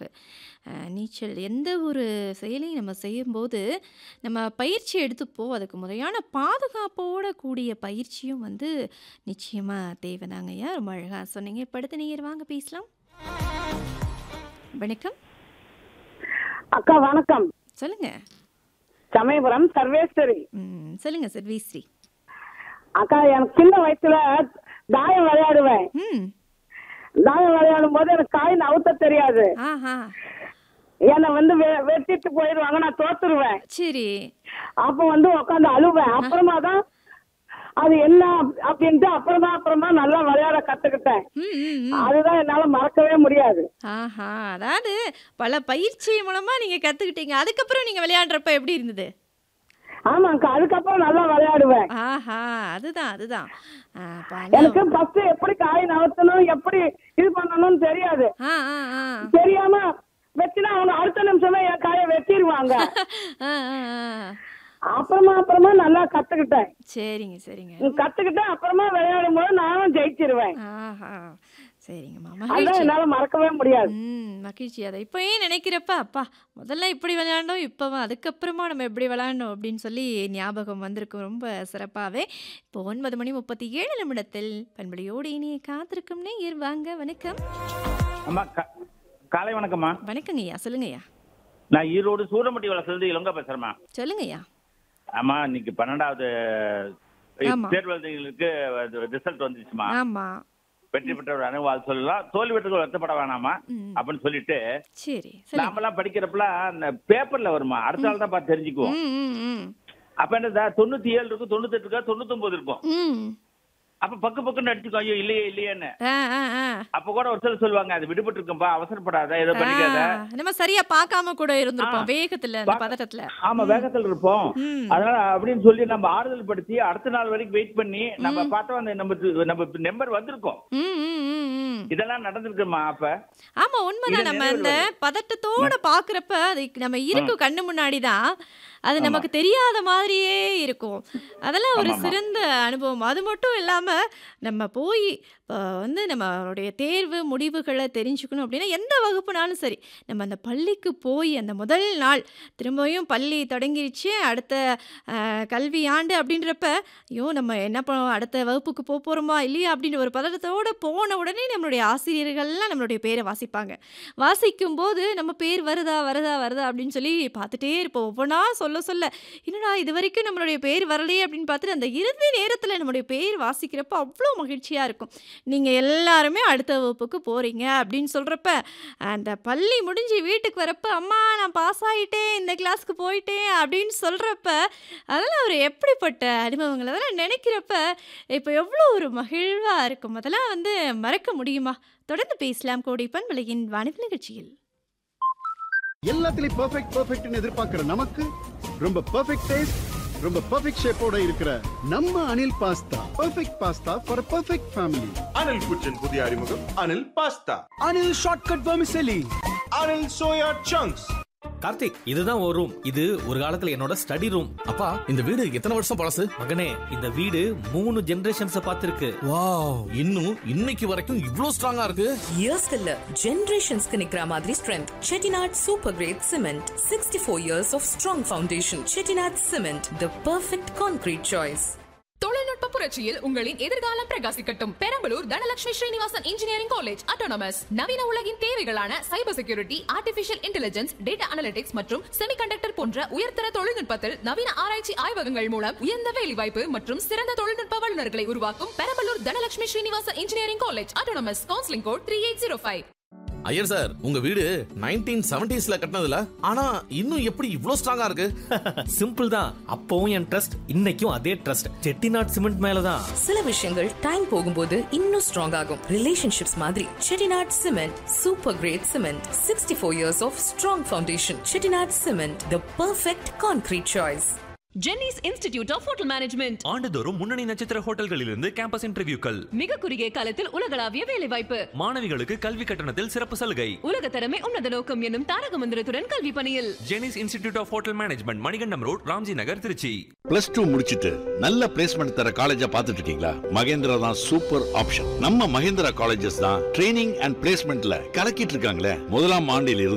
அ நீச்சல் எந்த ஒரு செயலையும் நம்ம செய்யும்போது, நம்ம பயிற்சி எடுத்துப்போம். அதுக்கு முறையான பாதுகாப்போட கூடிய பயிற்சியும் வந்து நிச்சயமா தேவைதாங்கய்யா. ரொம்ப அழகா சொன்னீங்க. இப்ப அடுத்த நேயர் வாங்க பேசலாம். வணக்கம். அக்கா வணக்கம். சொல்லுங்க. சமயபுரம் சர்வேஸ்வரி. ம். சொல்லுங்க சர்வேஸ்ரீ. அக்கா எனக்கு சின்ன வயசுல தாயம் விளையாடுவேன். ம். தாயம் விளையாடும் போது எனக்கு காய் நவுத்த தெரியாது. ஆஹா! என்ன வந்து வெ வெட்டிட்டு போயிருவாங்க. நான் தோத்துருவேன். சரி. அப்ப வந்து உட்காந்து அழுவேன். அப்புறமா தான் அது என்ன அப்படின்ட்டு அப்புறமா அப்புறமா நல்லா விளையாட கத்துக்கிட்டேன். ம், ம், ம். அதுதான் என்னால மறக்கவே முடியாது. ஆஹா! அதாவது பல பயிற்சி மூலமா நீங்க கத்துக்கிட்டீங்க. அதுக்கப்புறம் நீங்க விளையாடுறப்ப எப்படி இருந்தது? ஆமாக்கா. அதுக்கப்புறம் நல்லா விளையாடுவேன். ஆஹா! அதுதான், அதுதான். அ அப்ப எனக்கு ஆனா ஃபர்ஸ்ட் எப்படி காய் நகர்த்தணும், எப்படி இது பண்ணணும்னு தெரியாது. ஆ, ஆ, ஆ. தெரியாம வெட்டினா அவங்க அடுத்த நிமிஷமே என் காயை வெட்டிடுவாங்க. ஆ, ஆ, ஆ. அப்புறமா அப்புறமா நல்லா கத்துக்கிட்டேன். சரிங்க, சரிங்க. ம், கத்துக்கிட்டேன் அப்புறமா விளையாடும் போது நானும் ஜெயிச்சிருவேன். ஆஹா! சரிங்கம்மா. அதான் மகிழ்ச்சி. என்னால மறக்கவே முடியாது. ம். மகிழ்ச்சி. அத இப்பயே நினைக்கிறப்ப, அப்பா முதல்ல இப்படி விளையாண்டோம். இப்ப அதுக்கப்புறமா நம்ம எப்படி விளையாண்டோம் அப்படின்னு சொல்லி ஞாபகம் வந்திருக்கும். ரொம்ப சிறப்பாவே. இப்போ 9 மணி 37 நிமிடத்தில் பண்பலையோடு இனிய காத்திருக்கும் நேயர் வாங்க. வணக்கம். அம்மா கா காலை வணக்கம்மா. வணக்கங்கய்யா. சொல்லுங்கய்யா. நான் ஈரோடு சூரமட்டி வளசுலேருந்து இளங்கோ பேசுறேம்மா. சொல்லுங்கய்யா. ஆமா இன்னைக்கு 12வது ஆமா. தேர்வெழுதிகளுக்கு ரிசல்ட் வந்துச்சுமா. ஆமா. வெற்றி பெற்றவர் அனுபவம் சொல்லலாம். தோல்வி பெற்றவர்கள் வருத்தப்பட வேணாமா ம். அப்படின்னு சொல்லிட்டு சரி. சொல்லுங்க. நாமெல்லாம் படிக்கிறப்பலாம் அந்த பேப்பர்ல வருமா அடுத்த நாள் தான் பார்த்து தெரிஞ்சுக்குவோம். ம், ம், ம். அப்ப என்ன 97 இருக்கும் 98 இருக்கா 99 இருக்கும். ம். அப்ப பக்கு பக்குன்னு அடிச்சுக்கோ ஐயோ இல்லையே இல்லையேன்னு. ஆ, ஆ, ஆ. அப்ப கூட ஒரு சிலர் சொல்லுவாங்க அது விடுபட்டு இருக்கும்பா அவசரப்படாத ஏதோ பண்ணிக்காத. ஆ, நம்ம சரியா பார்க்காம கூட இருந்திருப்போம். ஆ. வேகத்துல, அந்த பாக்க- பதட்டத்துல. ஆமா வேகத்துல இருப்போம். ம். அதனால அப்படின்னு சொல்லி நம்ம ஆறுதல் படுத்தி அடுத்த நாள் வரைக்கும் வெயிட் பண்ணி நம்ம பார்த்தோம் அந்த நம்ம நம்ம நம்பர் வந்திருக்கோம். ம், ம், ம், ம். இதெல்லாம் நடந்திருக்குமா அப்ப ஆமா உண்மைதான். இது நம்ம நினைவில் அந்த வருது. பதட்டத்தோட பார்க்குறப்ப, அது நம்ம இருக்கும் கண்ணு முன்னாடி தான், அது ஆமா. நமக்கு தெரியாத மாதிரியே இருக்கும். அதெல்லாம் ஒரு ஆமாமா. சிறந்த அனுபவம். அது மட்டும் இல்லாம, நம்ம போய் இப்ப வந்து நம்மளுடைய தேர்வு முடிவுகள தெரிஞ்சுக்கணும் அப்படின்னா, எந்த வகுப்புனாலும் சரி, நம்ம அந்த பள்ளிக்கு போய் அந்த முதல் நாள் திரும்பவும் பள்ளி தொடங்கிருச்சு, அடுத்த அ கல்வி ஆண்டு அப்படின்றப்ப, ஐயோ! நம்ம என்ன ப அடுத்த வகுப்புக்கு போ போறோமா? இல்லையா? அப்படின்ற ஒரு பதட்டத்தோட போன உடனே நம்மளுடைய ஆசிரியர்கள்லாம் நம்மளுடைய பேர வாசிப்பாங்க. வாசிக்கும்போது நம்ம பேர் வருதா, வருதா, வருதா அப்படின்னு சொல்லி பார்த்துட்டே இருப்போம். ஒவ்வொன்னா சொல்ல சொல்ல, என்னடா இதுவரைக்கும் நம்மளுடைய பேர் வரலையே அப்படின்னு பார்த்துட்டு, அந்த இறுதி நேரத்துல நம்முடைய பேர் வாசிக்கிறப்ப அவ்ளோ மகிழ்ச்சியா இருக்கும். நீங்க எல்லாருமே அடுத்த வகுப்புக்கு போறீங்க அப்படின்னு சொல்றப்ப, அந்த பள்ளி முடிஞ்சு வீட்டுக்கு வரப்ப, அம்மா நான் பாஸ் ஆயிட்டேன், இந்த கிளாஸ்க்கு போயிட்டேன் அப்படின்னு சொல்றப்ப, அதெல்லாம் ஒரு எப்படிப்பட்ட அனுபவங்கள்? அதெல்லாம் நினைக்கிறப்ப, இப்ப எவ்ளோ ஒரு மகிழ்வா இருக்கும். அதெல்லாம் வந்து மறக்க முடியுமா? தொடர்ந்து பேசலாம் கோடை பண்பலையின் வானவில் நிகழ்ச்சியில். எல்லாத்துலயும் பெர்ஃபெக்ட் பெர்ஃபெக்ட்னு எதிர்பார்க்கிற நமக்கு ரொம்ப பெர்ஃபெக்ட் டேஸ்ட் ரொம்ப பெர்ஃபெக்ட் ஷேப்போட இருக்கிற நம்ம Anil pasta perfect pasta for perfect family Anil kitchen புதிய அறிமுகம் Anil pasta Anil shortcut vermicelli Anil soya chunks Karthik இதுதான் ஒரு ரூம் இது ஒரு காலத்துல என்னோட ஸ்டடி ரூம் அப்பா இந்த வீடு எத்தனை வருஷம் பழசு மகனே இந்த வீடு மூணு ஜெனரேஷன்ஸ் பார்த்திருக்கு வாவ் இன்னும் இன்னைக்கு வரைக்கும் இவ்ளோ ஸ்ட்ராங்கா இருக்கு இயர்ஸ்க்கு இல்ல ஜெனரேஷன்ஸ்க்கு நிக்கிற மாதிரி strength Chettinad super great cement sixty four years of strong foundation Chettinad cement the perfect concrete choice தொழில்நுட்ப புரட்சியில் உங்களின் எதிர்காலம் பிரகாசிக்கட்டும் Perambalur Dhanalakshmi Srinivasan engineering college autonomous நவீன உலகின் தேவைகளான cyber security artificial intelligence data analytics மற்றும் செமிகண்டக்டர் போன்ற உயர்தர தொழில்நுட்பத்தில் நவீன ஆராய்ச்சி ஆய்வகங்கள் மூலம் உயர்ந்த வேலைவாய்ப்பு மற்றும் சிறந்த தொழில்நுட்ப வல்லுநர்களை உருவாக்கும் Perambalur Dhanalakshmi Srinivasan engineering college autonomous counselling code three eight zero five Iyer sir உங்க வீடு நைன்டீன் செவன்டிஸ்ல கட்டினதுல ஆனா இன்னும் எப்படி இவ்ளோ ஸ்ட்ராங்கா இருக்கு சிம்பிள் தான் அப்பவும் என் ட்ரஸ்ட் இன்னைக்கும் அதே ட்ரஸ்ட் செட்டிநாட் சிமெண்ட் மேலதான் சில விஷயங்கள் டைம் போகும்போது இன்னும் ஸ்ட்ராங் ஆகும் ரிலேஷன்ஷிப்ஸ் மாதிரி Chettinad cement super great cement sixty four years of strong foundation Chettinad cement the perfect concrete choice Jenneys institute of hotel management ஆண்டுதோறும் முன்னணி நட்சத்திர ஹோட்டல்களிலிருந்து கேம்பஸ் இன்டர்வியூக்கள் மிக குறுகிய காலத்தில் உலகளாவிய வேலைவாய்ப்பு மாணவிகளுக்கு கல்வி கட்டணத்தில் சிறப்பு சலுகை உலக தரமே உன்னத நோக்கம் என்னும் தாரக மந்திரத்துடன் கல்வி பணியில் Jenneys institute of hotel management Manikandam road Ramji Nagar Trichy plus two முடிச்சிட்டு நல்ல பிளேஸ்மெண்ட் தர காலேஜா பார்த்துட்டு இருக்கீங்களா மகேந்திரா தான் சூப்பர் ஆப்ஷன் நம்ம மகேந்திரா காலேஜஸ் தான் ட்ரைனிங் அண்ட் பிளேஸ்மெண்ட்ல கலக்கிட்டு இருக்காங்களே முதலாம் ஆண்டில் இருந்து